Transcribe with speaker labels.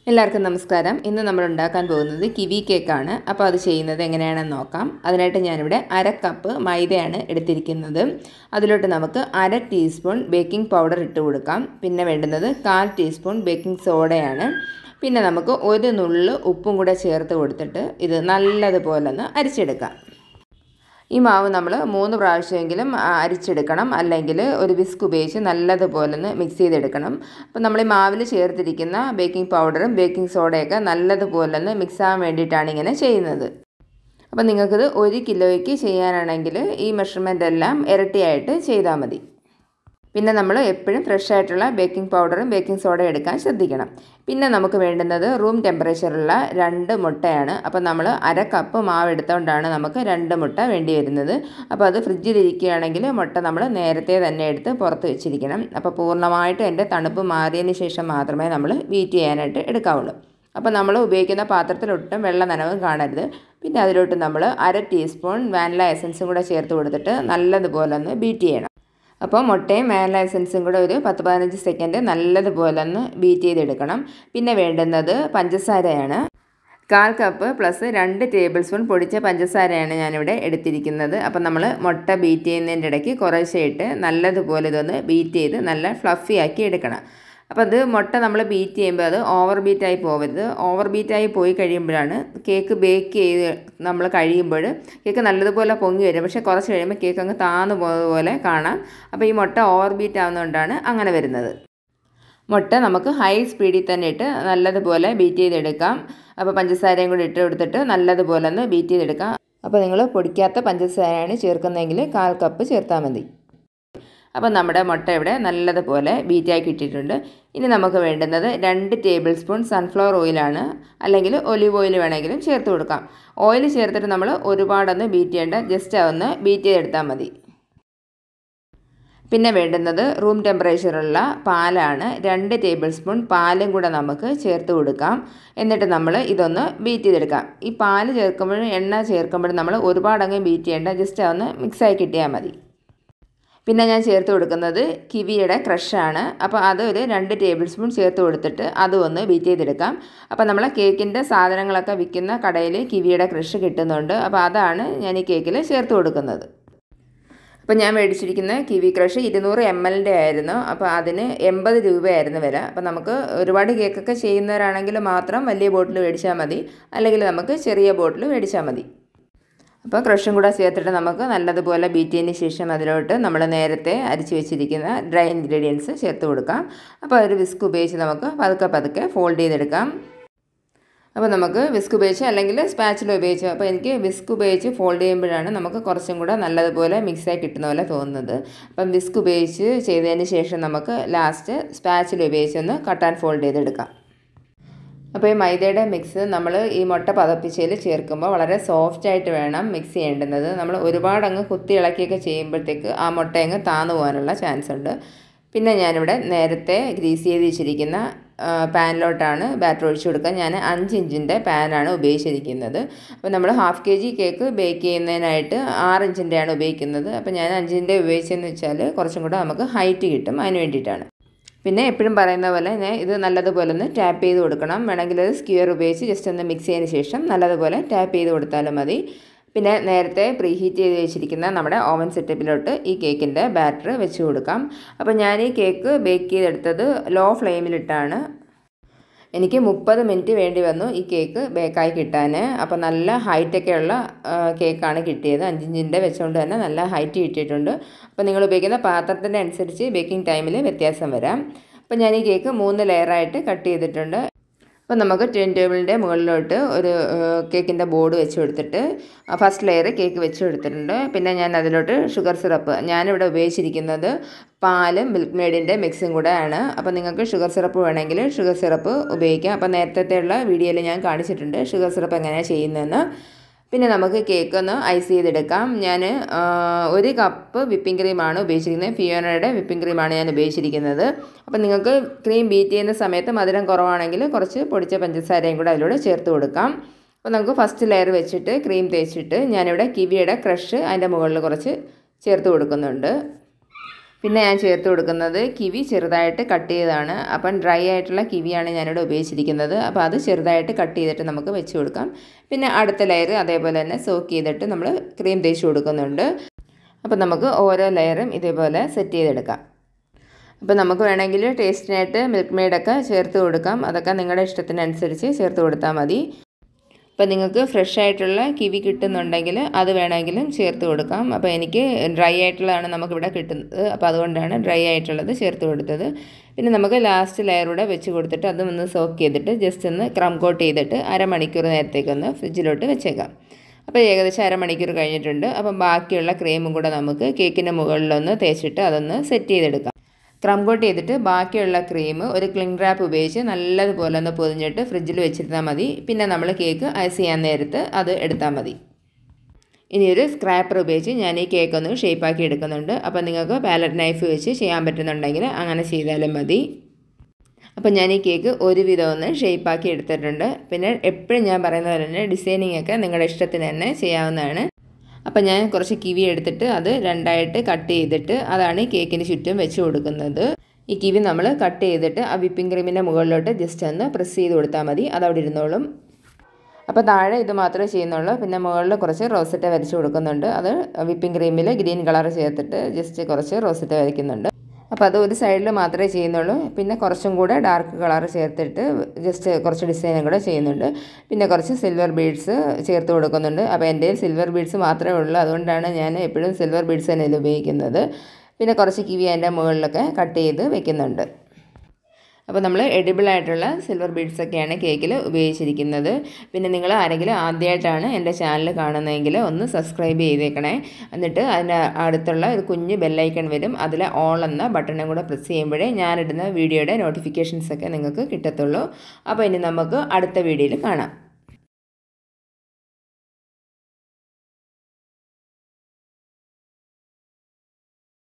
Speaker 1: എല്ലാവർക്കും നമസ്കാരം ഇന്ന് നമ്മൾ ഉണ്ടാക്കാൻ പോകുന്നത് കിവി കേക്കാണ് അപ്പോൾ അത് ചെയ്യുന്നത് എങ്ങനെയാണെന്ന് നോക്കാം അതിനായിട്ട് ഞാനിവിടെ അര കപ്പ് മൈദയാണ് എടുത്തിരിക്കുന്നത് അതിലോട്ട് നമുക്ക് അര ടീസ്പൂൺ ബേക്കിംഗ് പൗഡർ ഇട്ട് കൊടുക്കാം പിന്നെ വേണ്ടുന്നത് കാൽ ടീസ്പൂൺ ബേക്കിംഗ് സോഡയാണ് പിന്നെ നമുക്ക് ഒരു നുള്ള് ഉപ്പും കൂടെ ചേർത്ത് കൊടുത്തിട്ട് ഇത് നല്ലതുപോലെ ഒന്ന് അരിച്ചെടുക്കാം ഈ മാവ് നമ്മൾ മൂന്ന് പ്രാവശ്യമെങ്കിലും അരിച്ചെടുക്കണം അല്ലെങ്കിൽ ഒരു വിസ്ക് ഉപയോഗിച്ച് നല്ലതുപോലെ ഒന്ന് മിക്സ് ചെയ്തെടുക്കണം അപ്പോൾ നമ്മൾ ഈ മാവിൽ ചേർത്തിരിക്കുന്ന ബേക്കിംഗ് പൗഡറും ബേക്കിംഗ് സോഡയൊക്കെ നല്ലതുപോലെ ഒന്ന് മിക്സ് ആവാൻ വേണ്ടിയിട്ടാണ് ഇങ്ങനെ ചെയ്യുന്നത് അപ്പോൾ നിങ്ങൾക്കിത് ഒരു കിലോയ്ക്ക് ചെയ്യാനാണെങ്കിൽ ഈ മെഷർമെൻ്റ് എല്ലാം ഇരട്ടിയായിട്ട് ചെയ്താൽ മതി പിന്നെ നമ്മൾ എപ്പോഴും ഫ്രഷ് ആയിട്ടുള്ള ബേക്കിംഗ് പൗഡറും ബേക്കിംഗ് സോഡയും എടുക്കാൻ ശ്രദ്ധിക്കണം പിന്നെ നമുക്ക് വേണ്ടുന്നത് റൂം ടെമ്പറേച്ചറുള്ള രണ്ട് മുട്ടയാണ് അപ്പോൾ നമ്മൾ അര കപ്പ് മാവ് എടുത്തുകൊണ്ടാണ് നമുക്ക് രണ്ട് മുട്ട വേണ്ടി വരുന്നത് അപ്പോൾ അത് ഫ്രിഡ്ജിലിരിക്കുകയാണെങ്കിൽ മുട്ട നമ്മൾ നേരത്തെ തന്നെ എടുത്ത് പുറത്ത് വെച്ചിരിക്കണം അപ്പോൾ പൂർണ്ണമായിട്ടും എൻ്റെ തണുപ്പ് മാറിയതിന് ശേഷം മാത്രമേ നമ്മൾ ബീറ്റ് ചെയ്യാനായിട്ട് എടുക്കാവുള്ളൂ അപ്പോൾ നമ്മൾ ഉപയോഗിക്കുന്ന പാത്രത്തിലൊട്ടും വെള്ള നനവും കാണരുത് പിന്നെ അതിലോട്ട് നമ്മൾ അര ടീസ്പൂൺ വാനില എസൻസും കൂടെ ചേർത്ത് കൊടുത്തിട്ട് നല്ലതുപോലെ ഒന്ന് ബീറ്റ് ചെയ്യണം അപ്പോൾ മുട്ടയും വാനില എസൻസും കൂടെ ഒരു പത്ത് പതിനഞ്ച് സെക്കൻഡ് നല്ലതുപോലെ ഒന്ന് ബീറ്റ് ചെയ്തെടുക്കണം പിന്നെ വേണ്ടുന്നത് പഞ്ചസാരയാണ് കാൽ കപ്പ് പ്ലസ് രണ്ട് ടേബിൾ സ്പൂൺ പൊടിച്ച പഞ്ചസാരയാണ് ഞാനിവിടെ എടുത്തിരിക്കുന്നത് അപ്പോൾ നമ്മൾ മുട്ട ബീറ്റ് ചെയ്യുന്നതിൻ്റെ ഇടയ്ക്ക് കുറേശ്ശെ ഇട്ട് നല്ലതുപോലെ ഇതൊന്ന് ബീറ്റ് ചെയ്ത് നല്ല ഫ്ലഫി ആക്കി എടുക്കണം അപ്പോൾ അത് മുട്ട നമ്മൾ ബീറ്റ് ചെയ്യുമ്പോൾ അത് ഓവർ ബീറ്റായി പോകരുത് ഓവർ ബീറ്റായി പോയി കഴിയുമ്പോഴാണ് കേക്ക് ബേക്ക് ചെയ്ത് നമ്മൾ കഴിയുമ്പോൾ കേക്ക് നല്ലതുപോലെ പൊങ്ങി വരും പക്ഷേ കുറച്ച് കഴിയുമ്പോൾ കേക്ക് അങ്ങ് താന്നു പോകുന്നതുപോലെ കാണാം അപ്പോൾ ഈ മുട്ട ഓവർ ബീറ്റ് ആവുന്നതുകൊണ്ടാണ് അങ്ങനെ വരുന്നത് മുട്ട നമുക്ക് ഹൈ സ്പീഡിൽ തന്നെ ഇട്ട് നല്ലതുപോലെ ബീറ്റ് ചെയ്തെടുക്കാം അപ്പോൾ പഞ്ചസാരയും കൂടി ഇട്ട് കൊടുത്തിട്ട് നല്ലതുപോലെ ഒന്ന് ബീറ്റ് ചെയ്തെടുക്കാം അപ്പോൾ നിങ്ങൾ പൊടിക്കാത്ത പഞ്ചസാരയാണ് ചേർക്കുന്നതെങ്കിൽ കാൽ കപ്പ് ചേർത്താൽ മതി അപ്പോൾ നമ്മുടെ മുട്ട ഇവിടെ നല്ലതുപോലെ ബീറ്റാക്കി ഇട്ടിട്ടുണ്ട് ഇനി നമുക്ക് വേണ്ടുന്നത് രണ്ട് ടേബിൾ സ്പൂൺ സൺഫ്ലവർ ഓയിലാണ് അല്ലെങ്കിൽ ഒലിവ് ഓയിൽ വേണമെങ്കിലും ചേർത്ത് കൊടുക്കാം ഓയിൽ ചേർത്തിട്ട് നമ്മൾ ഒരുപാടൊന്ന് ബീറ്റ് ചെയ്യേണ്ട ജസ്റ്റ് ഒന്ന് ബീറ്റ് ചെയ്തെടുത്താൽ മതി പിന്നെ വേണ്ടുന്നത് റൂം ടെമ്പറേച്ചറുള്ള പാലാണ് രണ്ട് ടേബിൾ സ്പൂൺ പാലും കൂടെ നമുക്ക് ചേർത്ത് കൊടുക്കാം എന്നിട്ട് നമ്മൾ ഇതൊന്ന് ബീറ്റ് ചെയ്തെടുക്കാം ഈ പാല് ചേർക്കുമ്പോഴും എണ്ണ ചേർക്കുമ്പോഴും നമ്മൾ ഒരുപാടങ്ങ് ബീറ്റ് ചെയ്യേണ്ട ജസ്റ്റ് ഒന്ന് മിക്സായി കിട്ടിയാൽ മതി പിന്നെ ഞാൻ ചേർത്ത് കൊടുക്കുന്നത് കിവിയുടെ ക്രഷാണ് അപ്പോൾ അത് ഒരു രണ്ട് ടേബിൾ സ്പൂൺ ചേർത്ത് കൊടുത്തിട്ട് അതും ഒന്ന് ബീറ്റ് ചെയ്തെടുക്കാം അപ്പോൾ നമ്മൾ കേക്കിൻ്റെ സാധനങ്ങളൊക്കെ വിൽക്കുന്ന കടയിൽ കിവിയുടെ ക്രഷ് കിട്ടുന്നുണ്ട് അപ്പോൾ അതാണ് ഞാൻ ഈ കേക്കിൽ ചേർത്ത് കൊടുക്കുന്നത് അപ്പോൾ ഞാൻ മേടിച്ചിരിക്കുന്ന കിവി ക്രഷ് ഇരുന്നൂറ് എം എല്ലിൻ്റെ ആയിരുന്നു അപ്പോൾ അതിന് എൺപത് രൂപയായിരുന്നു വില അപ്പോൾ നമുക്ക് ഒരുപാട് കേക്കൊക്കെ ചെയ്യുന്നവരാണെങ്കിൽ മാത്രം വലിയ ബോട്ടിൽ മേടിച്ചാൽ മതി അല്ലെങ്കിൽ നമുക്ക് ചെറിയ ബോട്ടിൽ മേടിച്ചാൽ മതി അപ്പോൾ ക്രഷും കൂടെ ചേർത്തിട്ട് നമുക്ക് നല്ലതുപോലെ ബീറ്റ് ചെയ്തതിന് ശേഷം അതിലോട്ട് നമ്മൾ നേരത്തെ അരിച്ച് വെച്ചിരിക്കുന്ന ഡ്രൈ ഇൻഗ്രീഡിയൻസ് ചേർത്ത് കൊടുക്കാം അപ്പോൾ ഒരു വിസ്ക് ഉപയോഗിച്ച് നമുക്ക് പതുക്കെ പതുക്കെ ഫോൾഡ് ചെയ്തെടുക്കാം അപ്പോൾ നമുക്ക് വിസ്ക് ഉപയോഗിച്ച് അല്ലെങ്കിൽ സ്പാച്ചിൽ ഉപയോഗിച്ച് അപ്പോൾ എനിക്ക് വിസ്ക് ഉപയോഗിച്ച് ഫോൾഡ് ചെയ്യുമ്പോഴാണ് നമുക്ക് കുറച്ചും കൂടെ നല്ലതുപോലെ മിക്സായി കിട്ടുന്ന പോലെ തോന്നുന്നത് അപ്പം വിസ്ക് ഉപയോഗിച്ച് ചെയ്തതിന് ശേഷം നമുക്ക് ലാസ്റ്റ് സ്പാച്ചിൽ ഉപയോഗിച്ചൊന്ന് കട്ട് ആൻഡ് ഫോൾഡ് ചെയ്തെടുക്കാം അപ്പോൾ ഈ മൈദയുടെ മിക്സ് നമ്മൾ ഈ മുട്ട പതപ്പിച്ചതിൽ ചേർക്കുമ്പോൾ വളരെ സോഫ്റ്റ് ആയിട്ട് വേണം മിക്സ് ചെയ്യേണ്ടുന്നത് നമ്മൾ ഒരുപാട് അങ്ങ് കുത്തി ഇളക്കിയൊക്കെ ചെയ്യുമ്പോഴത്തേക്ക് ആ മുട്ട അങ്ങ് താന്നു പോകാനുള്ള ചാൻസ് ഉണ്ട് പിന്നെ ഞാനിവിടെ നേരത്തെ ഗ്രീസ് ചെയ്ത് വെച്ചിരിക്കുന്ന പാനിലോട്ടാണ് ബാറ്റർ ഒഴിച്ചു കൊടുക്കുക ഞാൻ അഞ്ച് ഇഞ്ചിൻ്റെ പാനാണ് ഉപയോഗിച്ചിരിക്കുന്നത് അപ്പോൾ നമ്മൾ half K G cake bake ചെയ്യുന്നതിനായിട്ട് ആറ് ഇഞ്ചിൻ്റെയാണ് ഉപയോഗിക്കുന്നത് അപ്പോൾ ഞാൻ അഞ്ചിൻ്റെ ഉപയോഗിച്ചതെന്ന് വെച്ചാൽ കുറച്ചും കൂടെ നമുക്ക് ഹൈറ്റ് കിട്ടും അതിന് വേണ്ടിയിട്ടാണ് പിന്നെ എപ്പോഴും പറയുന്ന പോലെ ഞാൻ ഇത് നല്ലതുപോലെ ഒന്ന് ടാപ്പ് ചെയ്ത് കൊടുക്കണം വേണമെങ്കിൽ അത് സ്ക്യൂർ ഉപയോഗിച്ച് ജസ്റ്റ് ഒന്ന് മിക്സ് ചെയ്തതിന് ശേഷം നല്ലതുപോലെ ടാപ്പ് ചെയ്ത് കൊടുത്താലും മതി പിന്നെ നേരത്തെ പ്രീ ഹീറ്റ് ചെയ്ത് വെച്ചിരിക്കുന്ന നമ്മുടെ ഓവൻ സെറ്റപ്പിലോട്ട് ഈ കേക്കിൻ്റെ ബാറ്റർ വെച്ച് കൊടുക്കാം അപ്പോൾ ഞാൻ ഈ കേക്ക് ബേക്ക് ചെയ്തെടുത്തത് ലോ ഫ്ലെയിമിലിട്ടാണ് എനിക്ക് മുപ്പത് മിനിറ്റ് വേണ്ടി വന്നു ഈ കേക്ക് ബേക്കായി കിട്ടാൻ അപ്പോൾ നല്ല ഹൈറ്റൊക്കെ ഉള്ള കേക്കാണ് കിട്ടിയത് അഞ്ചിഞ്ചിൻ്റെ വെച്ചുകൊണ്ട് തന്നെ നല്ല ഹൈറ്റ് കിട്ടിയിട്ടുണ്ട് അപ്പോൾ നിങ്ങൾ ഉപയോഗിക്കുന്ന പാത്രത്തിൻ്റെ അനുസരിച്ച് ബേക്കിംഗ് ടൈമിൽ വ്യത്യാസം വരാം അപ്പോൾ ഞാൻ ഈ കേക്ക് മൂന്ന് ലെയറായിട്ട് കട്ട് ചെയ്തിട്ടുണ്ട് അപ്പോൾ നമുക്ക് ടേൺ ടേബിളിൻ്റെ മുകളിലോട്ട് ഒരു കേക്കിൻ്റെ ബോർഡ് വെച്ച് കൊടുത്തിട്ട് ഫസ്റ്റ് ലെയർ കേക്ക് വെച്ച് കൊടുത്തിട്ടുണ്ട് പിന്നെ ഞാൻ അതിലോട്ട് ഷുഗർ സിറപ്പ് ഞാനിവിടെ ഉപയോഗിച്ചിരിക്കുന്നത് പാലും മിൽക്ക് മെയ്ഡിൻ്റെ മിക്സും കൂടെ ആണ് അപ്പോൾ നിങ്ങൾക്ക് ഷുഗർ സിറപ്പ് വേണമെങ്കിൽ ഷുഗർ സിറപ്പ് ഉപയോഗിക്കാം അപ്പോൾ നേരത്തെ ഉള്ള വീഡിയോയിൽ ഞാൻ കാണിച്ചിട്ടുണ്ട് ഷുഗർ സിറപ്പ് എങ്ങനെയാണ് ചെയ്യുന്നതെന്ന് പിന്നെ നമുക്ക് കേക്ക് ഒന്ന് ഐസ് ചെയ്തെടുക്കാം ഞാൻ ഒരു കപ്പ് വിപ്പിംഗ് ക്രീമാണ് ഉപയോഗിച്ചിരിക്കുന്നത് ഫിയോനയുടെ വിപ്പിംഗ് ക്രീമാണ് ഞാൻ ഉപയോഗിച്ചിരിക്കുന്നത് അപ്പോൾ നിങ്ങൾക്ക് ക്രീം ബീറ്റ് ചെയ്യുന്ന സമയത്ത് മധുരം കുറവാണെങ്കിൽ കുറച്ച് പൊടിച്ച പഞ്ചസാരയും കൂടെ അതിലൂടെ ചേർത്ത് കൊടുക്കാം അപ്പോൾ നമുക്ക് ഫസ്റ്റ് ലെയർ വെച്ചിട്ട് ക്രീം തേച്ചിട്ട് ഞാനിവിടെ കിവിയുടെ ക്രഷ് അതിൻ്റെ മുകളിൽ കുറച്ച് ചേർത്ത് കൊടുക്കുന്നുണ്ട് പിന്നെ ഞാൻ ചേർത്ത് കൊടുക്കുന്നത് കിവി ചെറുതായിട്ട് കട്ട് ചെയ്തതാണ് അപ്പം ഡ്രൈ ആയിട്ടുള്ള കിവിയാണ് ഞാനിവിടെ ഉപയോഗിച്ചിരിക്കുന്നത് അപ്പോൾ അത് ചെറുതായിട്ട് കട്ട് ചെയ്തിട്ട് നമുക്ക് വെച്ച് കൊടുക്കാം പിന്നെ അടുത്ത ലെയർ അതേപോലെ തന്നെ സോക്ക് ചെയ്തിട്ട് നമ്മൾ ക്രീം തേച്ച് കൊടുക്കുന്നുണ്ട് അപ്പോൾ നമുക്ക് ഓരോ ലെയറും ഇതേപോലെ സെറ്റ് ചെയ്തെടുക്കാം അപ്പോൾ നമുക്ക് വേണമെങ്കിൽ ടേസ്റ്റിനായിട്ട് മിൽക്ക് മെയ്ഡൊക്കെ ചേർത്ത് കൊടുക്കാം അതൊക്കെ നിങ്ങളുടെ ഇഷ്ടത്തിനനുസരിച്ച് ചേർത്ത് കൊടുത്താൽ മതി അപ്പോൾ നിങ്ങൾക്ക് ഫ്രഷ് ആയിട്ടുള്ള കിവി കിട്ടുന്നുണ്ടെങ്കിൽ അത് വേണമെങ്കിലും ചേർത്ത് കൊടുക്കാം അപ്പോൾ എനിക്ക് ഡ്രൈ ആയിട്ടുള്ളതാണ് നമുക്കിവിടെ കിട്ടുന്നത് അപ്പോൾ അതുകൊണ്ടാണ് ഡ്രൈ ആയിട്ടുള്ളത് ചേർത്ത് കൊടുത്തത് പിന്നെ നമുക്ക് ലാസ്റ്റ് ലെയറൂടെ വെച്ച് കൊടുത്തിട്ട് അത് ഒന്ന് സോക്ക് ചെയ്തിട്ട് ജസ്റ്റ് ഒന്ന് ക്രം കോട്ട് ചെയ്തിട്ട് അരമണിക്കൂർ നേരത്തേക്കൊന്ന് ഫ്രിഡ്ജിലോട്ട് വെച്ചേക്കാം അപ്പോൾ ഏകദേശം അരമണിക്കൂർ കഴിഞ്ഞിട്ടുണ്ട് അപ്പം ബാക്കിയുള്ള ക്രീമും കൂടെ നമുക്ക് കേക്കിൻ്റെ മുകളിലൊന്ന് തേച്ചിട്ട് അതൊന്ന് സെറ്റ് ചെയ്തെടുക്കാം ക്രം കോട്ട് ചെയ്തിട്ട് ബാക്കിയുള്ള ക്രീം ഒരു ക്ലിംഗ് റാപ്പ് ഉപയോഗിച്ച് നല്ലതുപോലെ ഒന്ന് പൊതിഞ്ഞിട്ട് ഫ്രിഡ്ജിൽ വെച്ചിരുന്നാൽ മതി പിന്നെ നമ്മൾ കേക്ക് ഐസ് ചെയ്യാൻ നേരത്ത് അത് എടുത്താൽ മതി ഇനി ഒരു സ്ക്രാപ്പർ ഉപയോഗിച്ച് ഞാൻ ഈ കേക്ക് ഒന്ന് ഷേപ്പാക്കി എടുക്കുന്നുണ്ട് അപ്പോൾ നിങ്ങൾക്ക് പാലറ്റ് നൈഫ് വെച്ച് ചെയ്യാൻ പറ്റുന്നുണ്ടെങ്കിൽ അങ്ങനെ ചെയ്താലും മതി അപ്പോൾ ഞാൻ ഈ കേക്ക് ഒരുവിധം ഒന്ന് ഷേപ്പാക്കി എടുത്തിട്ടുണ്ട് പിന്നെ എപ്പോഴും ഞാൻ പറയുന്നത് പോലെ തന്നെ ഡിസൈനിങ് ഒക്കെ നിങ്ങളുടെ ഇഷ്ടത്തിന് തന്നെ ചെയ്യാവുന്നതാണ് അപ്പോൾ ഞാൻ കുറച്ച് കിവി എടുത്തിട്ട് അത് രണ്ടായിട്ട് കട്ട് ചെയ്തിട്ട് അതാണ് ഈ കേക്കിന് ചുറ്റും വെച്ച് കൊടുക്കുന്നത് ഈ കിവി നമ്മൾ കട്ട് ചെയ്തിട്ട് ആ വിപ്പിംഗ് ക്രീമിൻ്റെ മുകളിലോട്ട് ജസ്റ്റ് ഒന്ന് പ്രസ് ചെയ്ത് കൊടുത്താൽ മതി അതവിടെ ഇരുന്നോളും അപ്പോൾ താഴെ ഇത് മാത്രമേ ചെയ്യുന്നുള്ളൂ പിന്നെ മുകളിൽ കുറച്ച് റോസറ്റ വരച്ച് കൊടുക്കുന്നുണ്ട് അത് വിപ്പിംഗ് ക്രീമിൽ ഗ്രീൻ കളർ ചേർത്തിട്ട് ജസ്റ്റ് കുറച്ച് റോസറ്റ വരയ്ക്കുന്നുണ്ട് അപ്പോൾ അത് ഒരു സൈഡിൽ മാത്രമേ ചെയ്യുന്നുള്ളൂ പിന്നെ കുറച്ചും കൂടെ ഡാർക്ക് കളർ ചേർത്തിട്ട് ജസ്റ്റ് കുറച്ച് ഡിസൈനും കൂടെ ചെയ്യുന്നുണ്ട് പിന്നെ കുറച്ച് സിൽവർ ബീഡ്സ് ചേർത്ത് കൊടുക്കുന്നുണ്ട് അപ്പോൾ എൻ്റെ സിൽവർ ബീഡ്സ് മാത്രമേ ഉള്ളൂ അതുകൊണ്ടാണ് ഞാൻ എപ്പോഴും സിൽവർ ബീഡ്സ് തന്നെ ഇത് ഉപയോഗിക്കുന്നത് പിന്നെ കുറച്ച് കിവി അതിൻ്റെ മുകളിലൊക്കെ കട്ട് ചെയ്ത് വെക്കുന്നുണ്ട് അപ്പോൾ നമ്മൾ എഡിബിൾ ആയിട്ടുള്ള സിൽവർ ബീഡ്സ് ഒക്കെയാണ് കേക്കിൽ ഉപയോഗിച്ചിരിക്കുന്നത് പിന്നെ നിങ്ങൾ ആരെങ്കിലും ആദ്യമായിട്ടാണ് എൻ്റെ ചാനൽ കാണുന്നതെങ്കിൽ ഒന്ന് സബ്സ്ക്രൈബ് ചെയ്തേക്കണേ എന്നിട്ട് അതിൻ്റെ അടുത്തുള്ള ഒരു കുഞ്ഞ് ബെല്ലൈക്കൺ വരും അതിൽ ഓൾ എന്ന ബട്ടണും കൂടെ പ്രസ് ചെയ്യുമ്പോഴേ ഞാനിടുന്ന വീഡിയോയുടെ നോട്ടിഫിക്കേഷൻസ് ഒക്കെ നിങ്ങൾക്ക് കിട്ടത്തുള്ളൂ അപ്പോൾ ഇനി നമുക്ക് അടുത്ത വീഡിയോയിൽ കാണാം